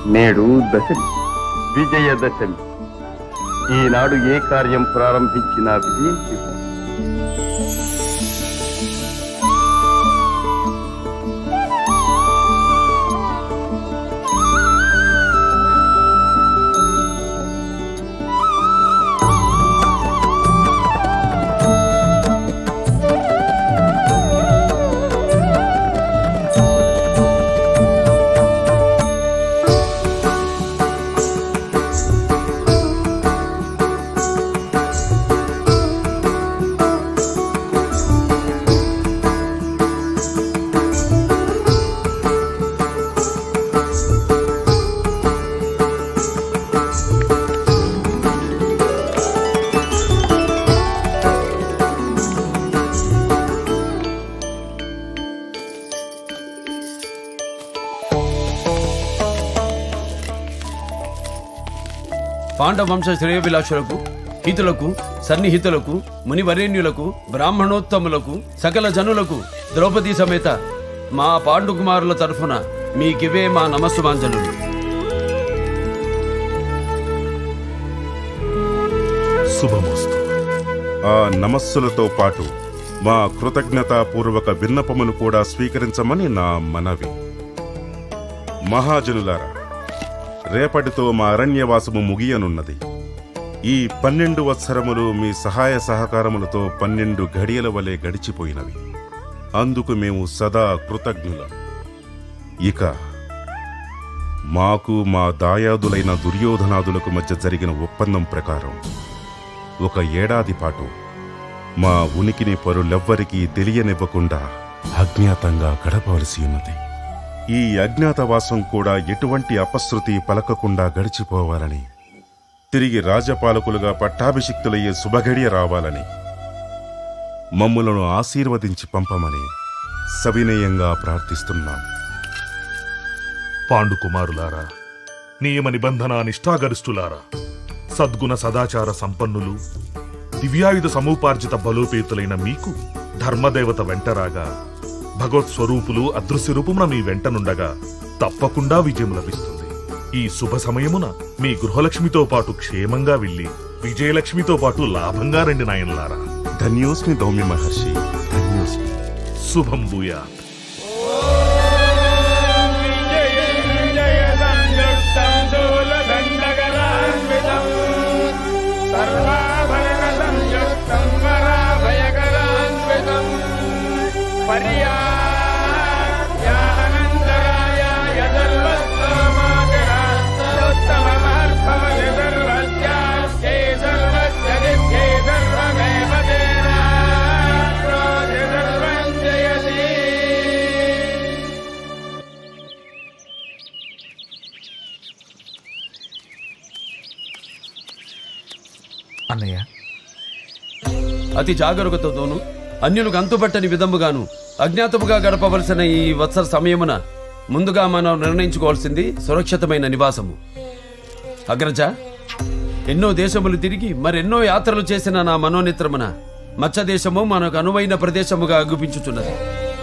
నేడు దశమి విజయదశమి ఈనాడు ఏ కార్యం ప్రారంభించినా విజయం చేకూరు. పాండవ వంశ శ్రేయోభిలాషులకు హితులకు సన్నిహితులకు మునివరేణ్యులకు బ్రాహ్మణోత్తములకు సకల జనులకు ద్రౌపది సమేత మా పాండుకుమారుల తరఫున మీకివే మా నమస్సుమాంజలు శుభమస్తు ఆ నమస్సులతో పాటు మా కృతజ్ఞతాపూర్వక విన్నపమును కూడా స్వీకరించమని నా మనవి మహాజనులారా రేపటితో మా అరణ్యవాసము ముగియనున్నది ఈ పన్నెండు వత్సరములు మీ సహాయ సహకారములతో పన్నెండు ఘడియల వలె గడిచిపోయినవి అందుకు మేము సదా కృతజ్ఞులం ఇక మాకు మా దాయాదులైన దుర్యోధనాదులకు మధ్య జరిగిన ఒప్పందం ప్రకారం ఒక ఏడాది పాటు మా ఉనికిని పరులెవ్వరికీ తెలియనివ్వకుండా అజ్ఞాతంగా గడపవలసి ఉన్నది ఈ అజ్ఞాతవాసం కూడా ఎటువంటి అపశృతి పలకకుండా గడిచిపోవాలని తిరిగి రాజపాలకులుగా పట్టాభిషిక్తులయ్యే శుభఘడియ రావాలని మమ్ములను ఆశీర్వదించి పంపమని సవినయంగా ప్రార్థిస్తున్నాం పాండుకుమారులారా నియమ నిబంధన నిష్ఠాగరిష్ఠులారా సద్గుణ సదాచార సంపన్నులు దివ్యాయుధ సమూపార్జిత బలోపేతులైన మీకు ధర్మదేవత వెంటరాగా భగవత్ స్వరూపులు అదృశ్య రూపమున మీ వెంటనుండగా తప్పకుండా విజయం లభిస్తుంది ఈ శుభ సమయమున మీ గృహలక్ష్మితో పాటు క్షేమంగా వెళ్ళి విజయలక్ష్మితో పాటు లాభంగా రండి నాయనలారా ధన్యోస్మి దౌమ్య మహర్షి ధన్యోస్మి శుభం భూయాత్ అన్నయ్య అతి జాగరూకతతోనూ అన్యులకు అంతుపట్టని విధముగాను అజ్ఞాతముగా గడపవలసిన ఈ వత్సర సమయమున ముందుగా మనం నిర్ణయించుకోవాల్సింది సురక్షితమైన నివాసము అగ్రజ ఎన్నో దేశములు తిరిగి మరెన్నో యాత్రలు చేసిన నా మనోనిత్రమున మచ్చ దేశము మనకు అనువైన ప్రదేశముగా అగుపించుచున్నది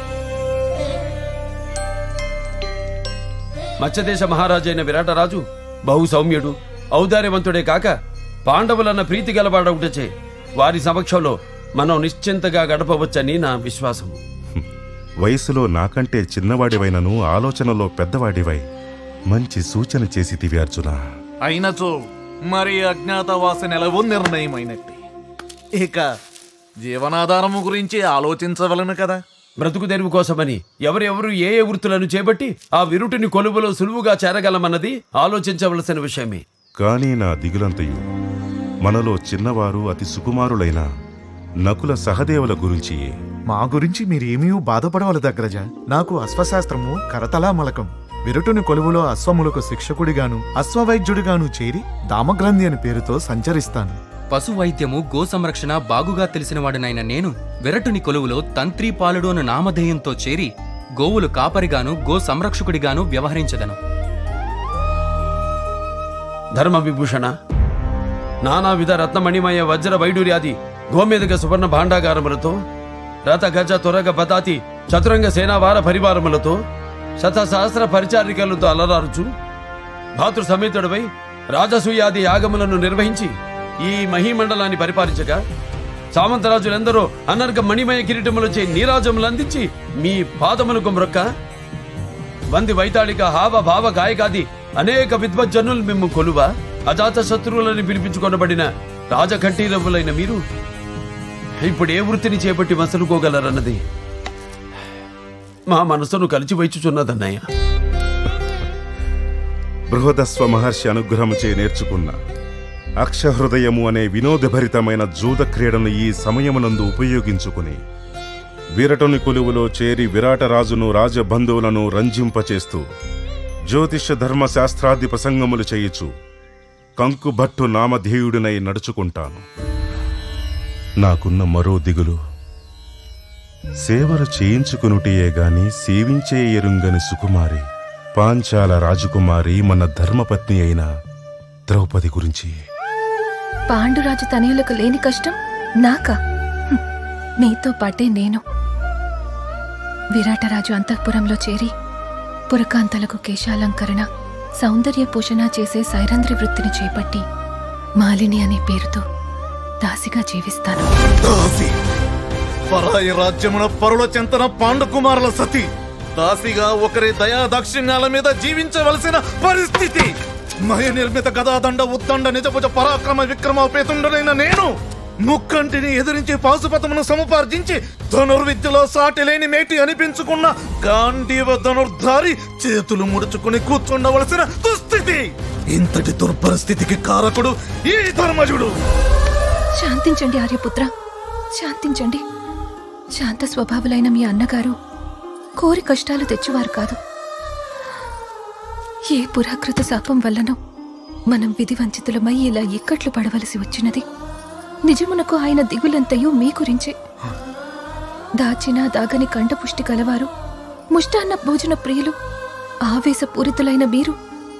మత్స్యదేశ మహారాజైన విరాటరాజు బహు సౌమ్యుడు ఔదార్యవంతుడే కాక పాండవులన్న ప్రీతి గలవాడవుటచే వారి సమక్షంలో మనం నిశ్చింతగా గడపవచ్చని నా విశ్వాసం వయసులో నాకంటే చిన్నవాడివైనను ఆలోచనలో పెద్దవాడివై మంచి సూచన చేసితివి అర్జున అయినచో మరి అజ్ఞాతవాస నెలవు నిర్ణయమైనట్టే ఇక జీవనాధారము గురించి ఆలోచించవలను కదా బ్రతుకు తెరువు కోసమని ఎవరెవరు ఏ ఏ వృత్తులను చేపట్టి ఆ విరుటిని కొలువులో సులువుగా చేరగలమన్నది ఆలోచించవలసిన విషయమే కానీ నా దిగులంతయు మనలో చిన్నవారు అతి సుకుమారులైన నకుల సహదేవుల గురించి మా గురించి మీరేమీ బాధపడవలదు అగ్రజ నాకు అశ్వశాస్త్రము కరతలా మలకం విరుటుని కొలువులో అశ్వములకు శిక్షకుడిగాను అశ్వవైద్యుడిగాను చేరి దామగ్రంథి అని పేరుతో సంచరిస్తాను పశు వైద్యము గో సంరక్షణ బాగుగా తెలిసినవాడినైన నేను విరటుని కొలువులో తంత్రి పాలుడు అను నామధేయంతో చేరి గోవులు కాపరిగాను గో సంరక్షకుడిగాను వ్యవహరించదను ధర్మ విభూషణ నానావిధ రత్నమణిమయ వజ్ర వైడూర్యాది గోమేదక సువర్ణ భాండాగారములతో రథ గజ త్వరగ పతాతి చతురంగ సేనావార పరివారములతో శత సహస్ర పరిచారికలతో అలరారుచు భాతృ సమేతుడవై రాజసూయాది యాగములను నిర్వహించి ఈ మహీమండలాన్ని పరిపాలించగా సామంతరాజులెందరో అనర్గ మణిమయ కిరీటములచే నీరాజములు అందించి మీ పాదములకు మ్రొక్క వంది వైతాళిక హావ భావ గాయకాది అనేక విద్వజ్జనులు మిమ్ము కొలువ అజాత శత్రువులని పిలిపించుకొనబడిన రాజకంఠీరవులైన మీరు ఇప్పుడు ఏ వృత్తిని చేపట్టి మసలుకోగలరన్నది మా మనసును కలిసి వైచుచున్నదన్నయ్య బృహదస్వ మహర్షి అనుగ్రహముచే నేర్చుకున్న అక్షహృదయము అనే వినోదభరితమైన జూద క్రీడను ఈ సమయమునందు ఉపయోగించుకుని విరటుని కొలువులో చేరి విరాటరాజును రాజబంధువులను రంజింపచేస్తూ జ్యోతిష ధర్మ శాస్త్రాది ప్రసంగములు చేయుచు కంకుభట్టు నామధేయుడినై నడుచుకుంటాను నాకున్న మరో దిగులు సేవలు చేయించుకునుటియే గాని సేవించే ఎరుంగని సుకుమారి పాంచాల రాజకుమారి మన ధర్మపత్ని అయిన ద్రౌపది గురించి పాండురాజు తనయులకు లేని కష్టం నాకా హ్మ్. మీతో పాటే నేను విరాటరాజు అంతఃపురంలో చేరి పురకాంతలకు కేశాలంకరణ సౌందర్య పోషణ చేసే సైరంధ్రి వృత్తిని చేపట్టి మాలిని అనే పేరుతో దాసిగా జీవిస్తాను దాసి పరాయి రాజ్యమున పరుల చెంతన పాండుకుమారుల సతి దాసిగా ఒకరి దయా దాక్షిణ్యాల మీద జీవించవలసిన పరిస్థితి మయ నిర్మిత గదాదండ ఉద్దండ నిజభుజ పరాక్రమ విక్రమోపేతుండనైన నేను ముక్కంటిని ఎదిరించి పాశుపతమును సముపార్జించి ధనుర్విద్యలో సాటి లేని మేటి అనిపించుకున్న గాంధీవ ధనుర్ధారి చేతులు ముడుచుకుని కూర్చుండవలసిన దుస్థితి ఇంతటి దుర్పరిస్థితికి కారకుడు ఈ ధర్మజుడు శాంతించండి ఆర్యపుత్ర శాంతించండి శాంత స్వభావులైన మీ అన్నగారు కోరి కష్టాలు తెచ్చువారు కాదు ఏ పురాకృత శాపం వల్లనో మనం విధి వంచితులమై ఇలా ఇక్కట్లు పడవలసి వచ్చినది నిజమునకు ఆయన దిగులంతయు మీ గురించే దాచిన దాగని కంఠపుష్టి కలవారు ముష్టాన్న భోజన ప్రియులు ఆవేశపూరితులైన మీరు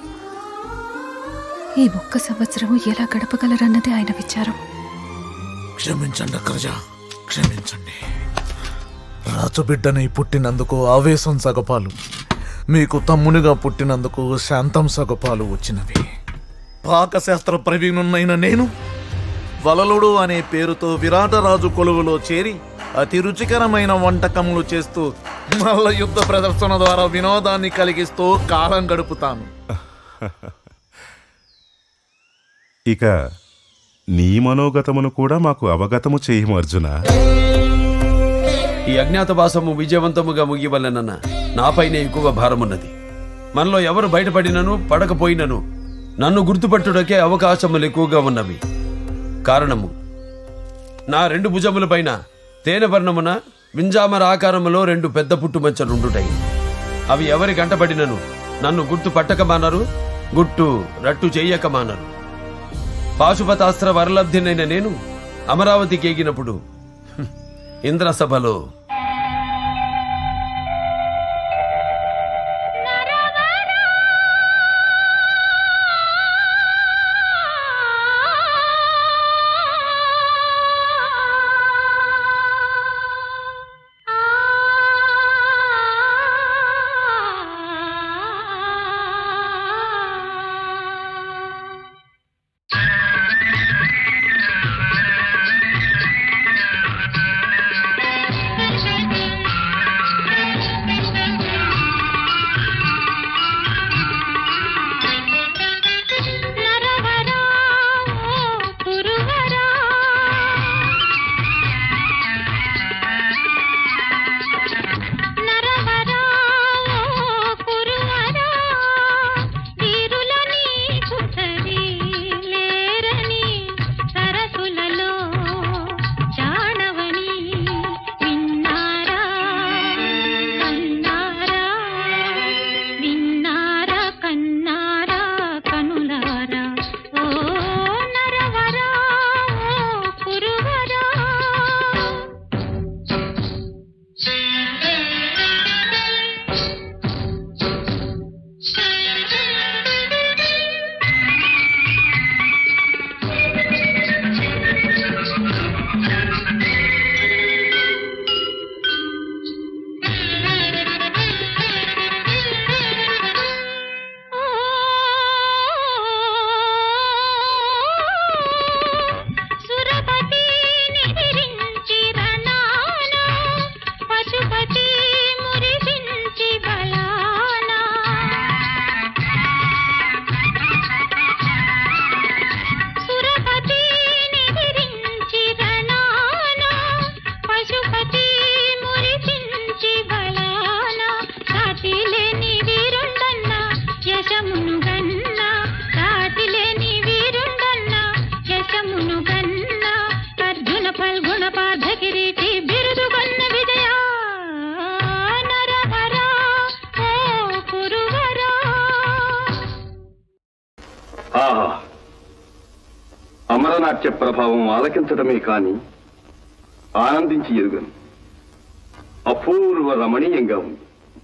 ఈ ఒక్క సంవత్సరము ఎలా గడపగలరన్నదే ఆయన విచారం క్షమించండి అగ్రజ క్షమించండి రాజబిడ్డనై పుట్టినందుకు ఆవేశం సగపాలు మీకు తమ్మునిగా పుట్టినందుకు శాంతం సగపాలు వచ్చినవి పాకశాస్త్ర ప్రవీణున్నైన నేను వలలుడు అనే పేరుతో విరాటరాజు కొలువులో చేరి అతి రుచికరమైన వంటకములు చేస్తూ మల్ల యుద్ధ ప్రదర్శన ద్వారా వినోదాన్ని కలిగిస్తూ కాలం గడుపుతాను ఇక నీ మనోగతమును కూడా మాకు అవగతము చేయము అర్జున ఈ అజ్ఞాతవాసము విజయవంతముగా ముగివలనన్న నాపైనే ఎక్కువ భారమున్నది మనలో ఎవరు బయటపడినను పడకపోయినను నన్ను గుర్తుపట్టుటకే అవకాశములు ఎక్కువగా ఉన్నవి కారణము నా రెండు భుజములపైన తేనె వర్ణమున వింజామర ఆకారములో రెండు పెద్ద పుట్టుమచ్చలుండుటయి అవి ఎవరి గంటపడినను నన్ను గుర్తు పట్టకమానరు గుట్టు రట్టు చెయ్యకమానరు పాశుపతాస్త్ర వరలబ్ధినైన నేను అమరావతికి ఎగినప్పుడు హ్మ్, ఇంద్రసభలో ఆ నాట్య ప్రభావం ఆలకించడమే కాని ఆనందించి ఎరుగను అపూర్వ రమణీయంగా ఉంది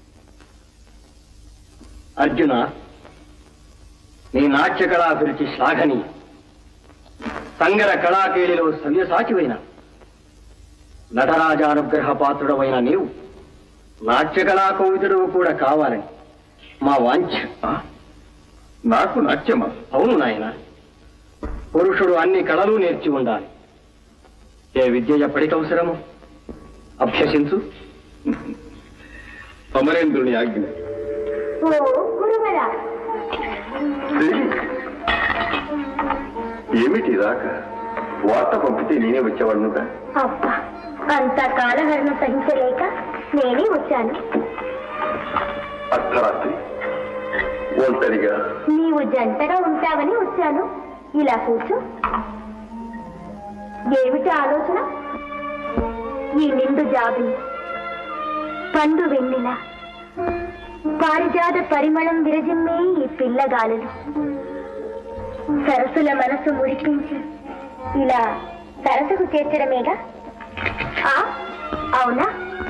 అర్జున నీ నాట్య కళాభిరుచి శ్లాఘని సంగర కళాకేళిలో సవ్యసాచివైన నటరాజానుగ్రహ పాత్రుడవైన నీవు నాట్య కళా కవితుడు కూడా కావాలని మా వాంఛ ఆ? నాకు నాట్యమా అవును నాయన పురుషుడు అన్ని కళలు నేర్చి ఉండాలి ఏ విద్య ఎప్పటికి అవసరము అభ్యసించు అమరేంద్రుని ఆజ్ఞ దేవి, ఏమిటి రాక వార్త పంపితే నేనే వచ్చేవాడునుగా అబ్బా అంత కాలహరణ సహించలేక నేనే వచ్చాను అర్ధరాత్రి ఒంటరిగా నీవు జంటగా ఉంటావని వచ్చాను ఇలా కూర్చో ఏమిటి ఆలోచన ఈ నిండు జాబి పండు వెన్నెల పారిజాత పరిమళం విరజిమ్మే ఈ పిల్లగాలులు సరస్సుల మనసు మురిపించి ఇలా సరస్సుకు చేర్చడమేగా ఆ అవునా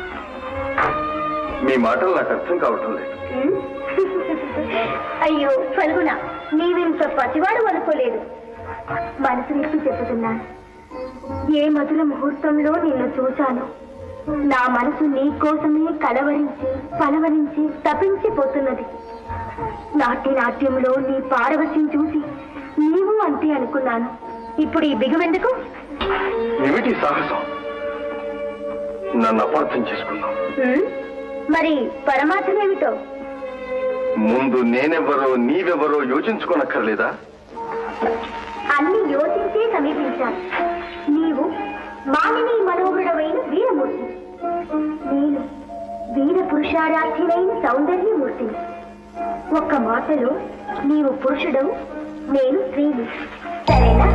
మీ మాటలు నాకు అర్థం కావటం లేదు ఉమ్. అయ్యో ఫల్గుణ నీవింత పసివాడు అనుకోలేదు మనసు విప్పి చెబుతున్నాను ఏ మధుర ముహూర్తంలో నిన్ను చూశాను నా మనసు నీ కోసమే కలవరించి పలవరించి తపించిపోతున్నది నాట్య నాట్యంలో నీ పారవశ్యం చూసి నీవు అంతే అనుకున్నాను ఇప్పుడు ఈ బిగువెందుకు ఏమిటి సాహసం నన్ను అపార్థం చేసుకున్నావు ఉమ్, మరి పరమార్థమేమిటో ముందు నేనెవరో నీవెవరో యోచించుకోనక్కర్లేదా అన్ని యోచించే సమీపించాను నీవు మానిని మనోహరుడవైన వీరమూర్తి నేను వీర పురుషారాధ్యులైన సౌందర్యమూర్తిని ఒక్క మాటలో నీవు పురుషుడవు నేను స్త్రీని సరేనా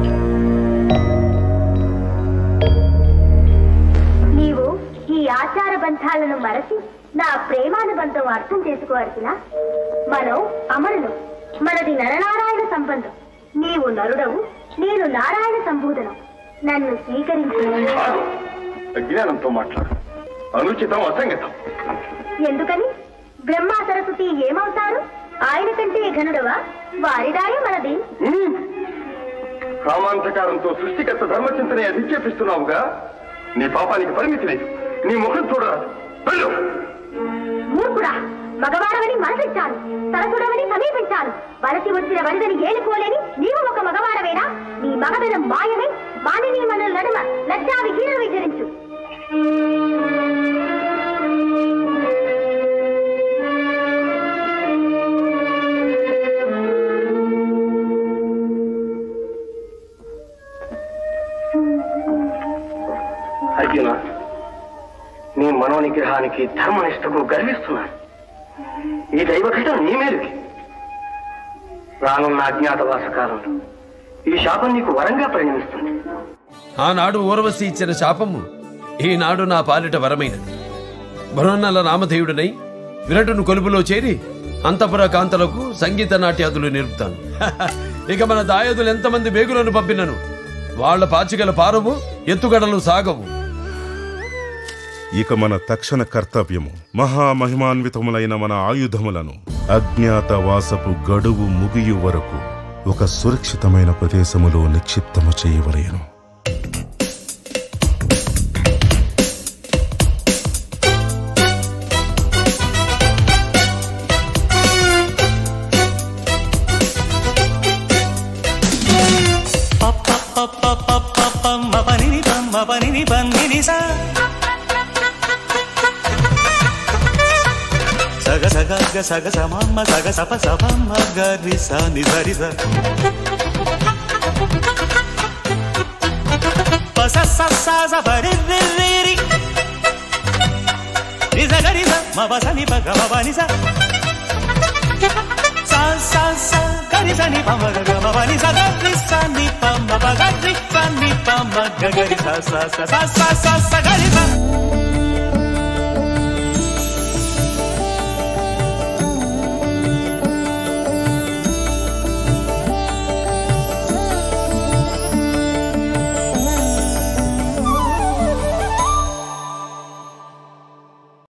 నీవు ఈ ఆచార బంధాలను మరచి నా ప్రేమానుబంధం అర్థం చేసుకోవాల్సిన మనం అమరులు మనది నరనారాయణ సంబంధం నీవు నరుడవు నేను నారాయణ సంబోధనం నన్ను స్వీకరించు ఆగు. అజ్ఞానంతో మాట్లాడు అనుచితం అసంగతం ఎందుకని బ్రహ్మ సరస్వతి ఏమవుతారు ఆయన కంటే ఘనుడవా వారిదాయే మనది ఉమ్. కామాంధకారంతో సృష్టికర్త ధర్మచింతనే అధిక్షేపిస్తున్నావుగా నీ పాపానికి పరిమితి లేదు నీ ముఖం చూడరాదు వెళ్ళు మూర్ఖుడా మగవాడవని మనసిచ్చాను సరసుడవని సమీపించాను వలసి వచ్చిన వరిదని ఏలుకోలేని నీవు ఒక మగవాడవేనా నీ మగదనం మాయమే మానిని మన నడుమ లజ్జా విహీన విచరించు అర్జున నీ మనోనిగ్రహానికి ధర్మనిష్టకు గర్విస్తున్నాను ఈ దైవఘటం నీ మీదకి రానున్న అజ్ఞాతవాస కాలంలో ఈ శాపం నీకు వరంగా పరిణమిస్తుంది ఆనాడు ఊర్వశి ఇచ్చిన శాపము ఈనాడు నా పాలిట వరమైనది బృహన్నల నామధేయుడనై విరటును కొలుపులో చేరి అంతపుర కాంతలకు సంగీత నాట్యాదులు నేర్పుతాను ఇక మన దాయదులు ఎంతమంది వేగులను పంపినను వాళ్ళ పాచికల పారవు ఎత్తుగడలు సాగవు ఇక మన తక్షణ కర్తవ్యము మహామహిమాన్వితములైన మన ఆయుధములను అజ్ఞాతవాసపు గడువు ముగియు వరకు ఒక సురక్షితమైన ప్రదేశములో నిక్షిప్తము చేయవలయను సగ సగ గ సగ సమమ్మ సగ సప సపమ్మ గరి స ని సరి స పస స స స పరి రి రి రి ని స గరి స మ ప స ని ప గ మ ప ని స స స స గరి స ని ప మ గ గ మ ప ని స గ రి స ని ప మ ప గ రి స ని ప మ గ గరి స స స స స స స గరి స